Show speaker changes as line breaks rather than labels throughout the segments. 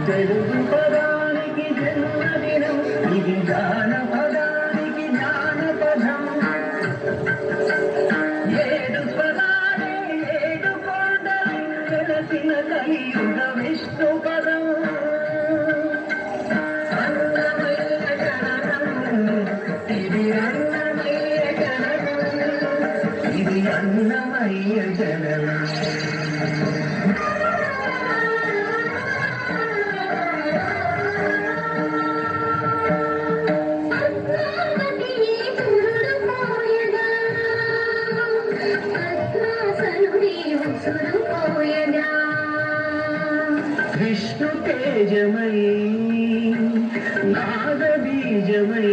తెలుగు పదానికి జన్మదినం ఇది జానపదానికి జానపదం ఏడు స్వరాలే ఏడు కొండలై వెలసిన కలియుగ విష్ణు పదం అన్నమయ్య జననం ఇది అన్నమయ్య జననం ఇది అన్నమయ్య జననం
పద్మావతియే పురుడు పోయగా పద్మాసనుడి ఉసురు పోయగా
విష్ణు తేజమై నాద బీజమై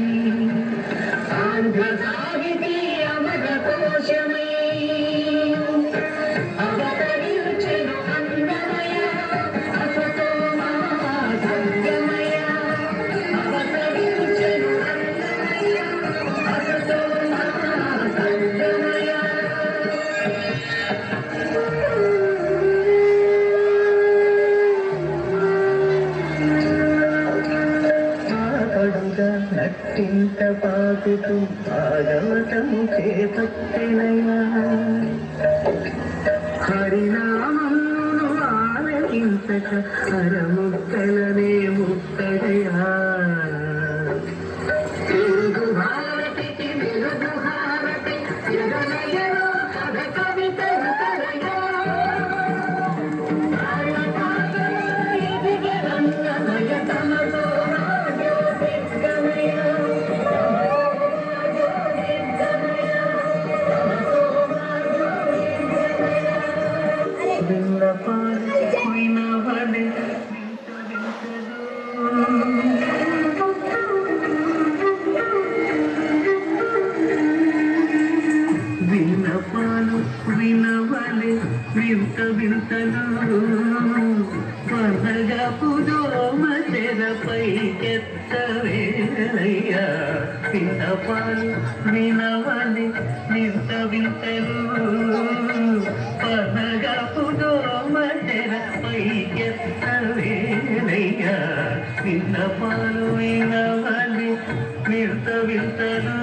ఆంధ్ర సాహితీ అమర కోశమై అవతరించెను అందమయ అసతో మహాసంగమయ అవతరించెను అందమయ అసతో మహాసంగమయ పాపడుగా నట్టింట పాకుతూ భాగవతము చేపట్టినయా హరినామమును ఆలకించక హరముక్కలనే ముట్టడయా తెలుగు భారతికి వెలుగు హారతి జగనయలో కథ కవితలు తరయా విన్నపాలు వినవలే వింత వింతలు పనగా పుదోమ తెరపై కెత్తవేలయ్యా విన్నపాలు వినవలే వింత వింతలు పనగా పుదోమ తెరపై కెత్తవేలయ్యా విన్నపాలు వినవలే వింత వింతలు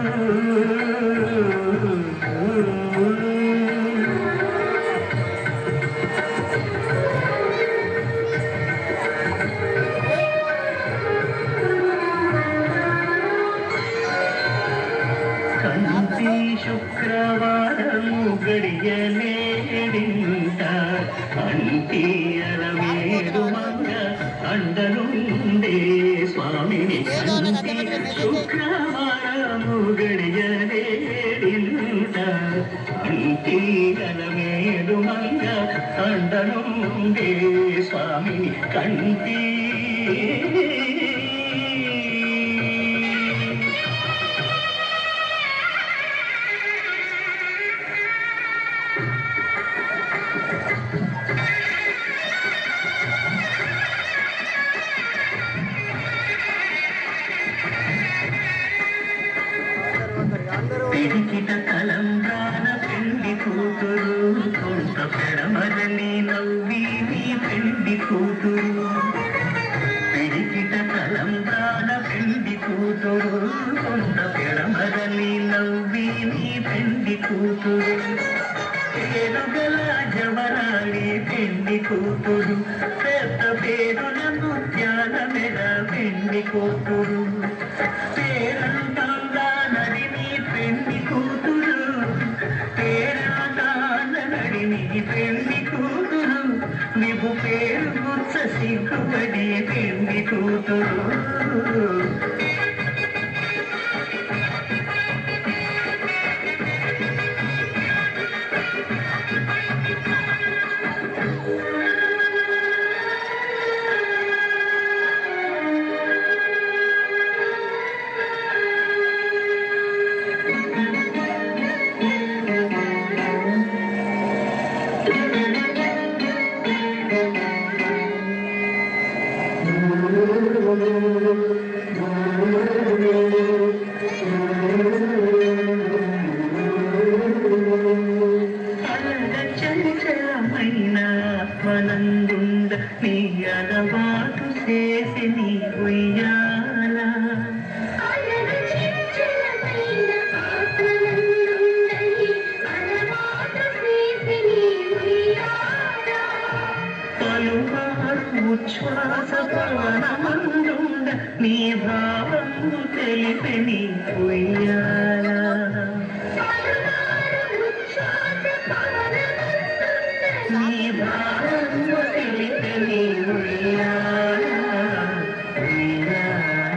కంటి శుక్రవారము గడియలేడింట అంటి అరవేడు మంగ అండలుండే స్వామిని కంటి శుక్రవారము గడియలేడింట అంటి అరవేడు మంగ అండలుండే స్వామిని కంటి పిడికిట తలంబ్రాన పెళ్లి కూతురు కొంత పెడమరని నవ్వి నీ పెళ్లి కూతురు పిడికిట తలంబ్రాన పెళ్లి కూతురు కొంత పెడమరని నవ్వి నీ పెళ్లి కూతురు పేరుగల జవరాళి పెళ్లి కూతురు పెద్ద పేరుల ముత్యాల మెడ పెళ్లి కూతురు పేరంటాంగా నడిని పెళ్లి కూతురు పేరంటాంగ నడిని పెళ్లి కూతురు నీవు పేరు గుచ్చ సిగ్గుపడి పెళ్లి కూతురు చంచలమైన మనందుండ నీ అలవాటు చేసి నీ ఉయ్యాల
అలరు చెంచులపైన ఆత్మనందుండని అలవాటు చేసి నీ ఉయ్యాల
పలువారు ఉచ్ఛ్వాస పవనమందుండ నీ భావము తెలిపి నీ ఉయ్యాల నీ భావము తెలిపి నీ ఉయ్యాల ఉయ్యాల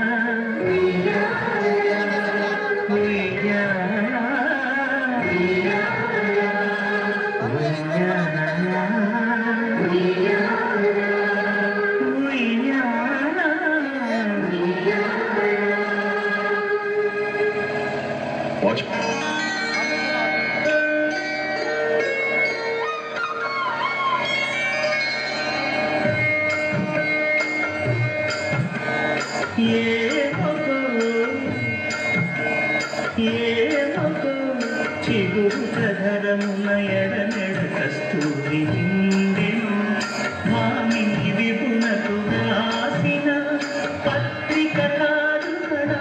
Watch.
చిగురు కధరమున ఎడనెడ కస్తూరి నిండెను మామి విపునకు రాసిన పత్రిక కాదు కదా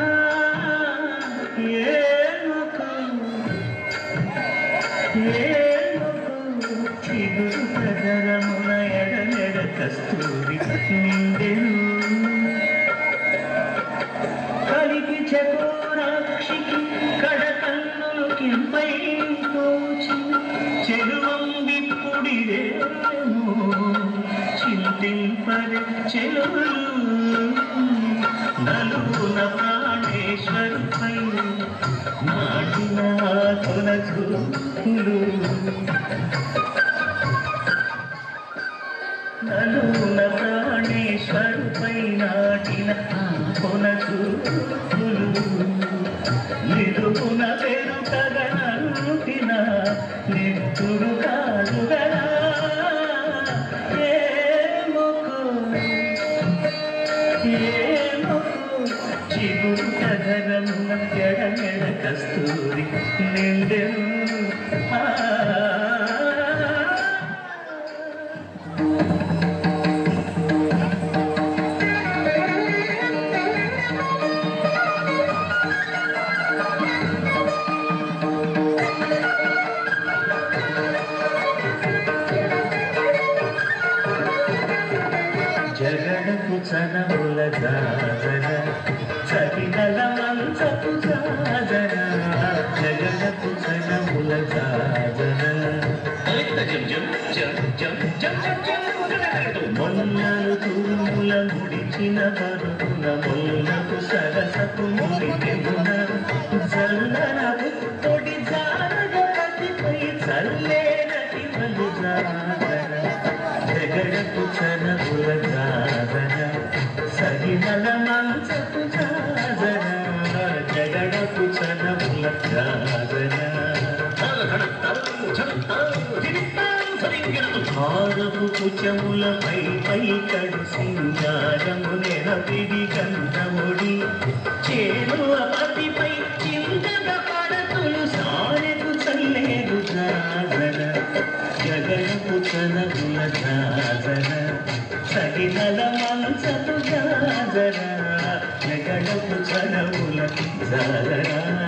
ఏమకు చిగురు కధరమున ఎడనెడ కస్తూరి నిండెను కలికి చకోరాక్షికి కడకన్నులు కింపై తోచి చెరువం విప్పుడిరేమో చింతింపరి చెలువలు నలుగున ప్రాణేశ్వరుపై నాటిన కొనచూపులు నలుగున ప్రాణేశ్వరుపై నాటిన కొనచూపులు నిలుపున పెరుకగనంటిన నిత్తుడు కాదు గదా ఏమొకు ఏమొకు చిగురు కథరమున ఎడమెడ కస్తూరి నిండెను ఆ జగడపు చనముల జాజన చగినల మంచపు జాజన జగడపు చనముల జాజన మొన్నలు తూముల ముడిచిన పరుగున మొన్నకు సరసపు ముడికెమున జల్లన తొడి జారగ పతిపై చల్లేనటి మలు జాగన జగడపు చనముల జాగన సగినల మంచపు జాగన జగడపు చనముల జాగన హారపు కుచములపై పై కడు సింగారము నెరపిడి గంధముడి చేరు అపతిపై చింతక పడతులు సారెకు చల్లేరు జాగర జగడపు చనగుల జాగర సగినల మనసపు జాగర జగడపు చనముల జాగర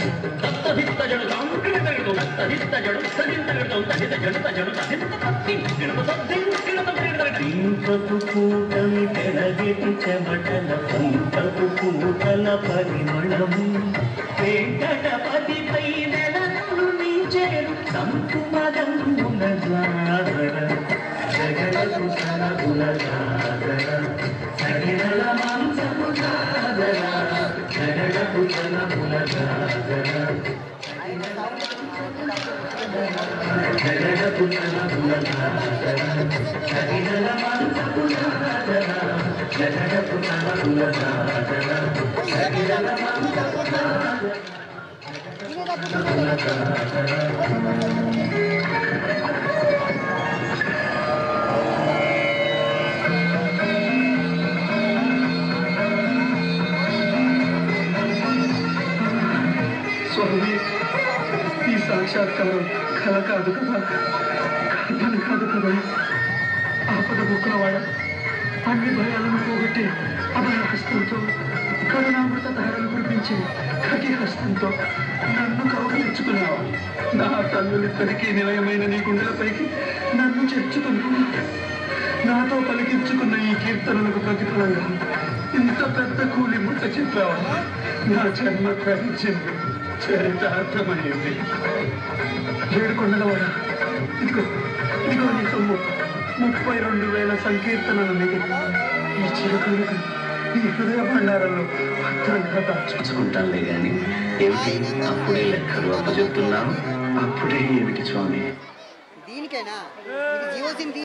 ఇంపపు కూటమి తెరగెటి చెమటల పంపపు కూటల పరిమళము వెంకటపతిపై నెలలు నీచేరు సంకుమదముల జాగర జగడపు సనగుల జాగర సగినల మాంసము జాగర జగడపు సనగుల జాగర జగడపు సనగుల జాగర సగినల మాంసము జాగర జగడపు సనగుల జాగర సగినల మాంసము జాగర
స్వామి ఈ సాక్షాత్కారం కల కాదు కదా కల్పన కాదు కదా ఆపద బుక్కులవాడ అన్ని భయాలను పోగొట్టి అభయ హస్తంతో కరుణామృత ధారలు కురిపించి కటి హస్తంతో నన్ను కౌగిలించుకున్నావా నా తల్లులిద్దరికీ నిలయమైన నీ గుండెలపైకి నన్ను చేర్చుకున్నావు నాతో పలికించుకున్న ఈ కీర్తనలకు ప్రతిఫలంగా ఇంత పెద్ద కూలి ముట్ట చెప్పావా నా జన్మ కలిసింది చరితార్థమైంది ఏడుకొండలవాడా ఇదిగో ఇదిగో నీ సొమ్ము ముప్పై రెండు వేల సంకీర్తనలు మిగిలి ఈ చిరుకలకు ఈ హృదయ భండారంలో భద్రంగా దాచు
చూసుకుంటానులే గాని ఏమిటి అప్పుడే లెక్కలు అప్పచెప్తున్నావు అప్పుడే ఏమిటి స్వామి
దీనికైనా ఇది జియో సిమ్